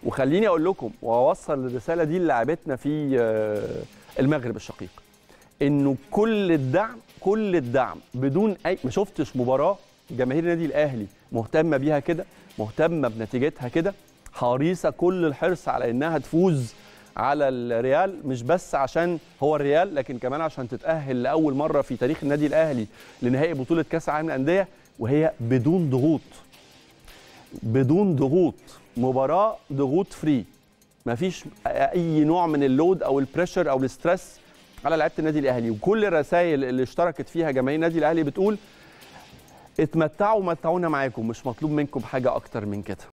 وخليني اقول لكم واوصل الرساله دي للاعبتنا في آه، المغرب الشقيق انه كل الدعم كل الدعم بدون اي ما شفتش مباراه جماهير النادي الاهلي مهتمه بيها كده مهتمه بنتيجتها كده حريصه كل الحرص على انها تفوز على الريال مش بس عشان هو الريال لكن كمان عشان تتاهل لاول مره في تاريخ النادي الاهلي لنهائي بطوله كاس العالم للانديه وهي بدون ضغوط بدون ضغوط مباراه ضغوط فري مفيش اي نوع من اللود او البريشر او الستريس على لعيبه النادي الاهلي وكل الرسائل اللي اشتركت فيها جماهير النادي الاهلي بتقول اتمتعوا ومتعونا معاكم مش مطلوب منكم حاجه اكتر من كده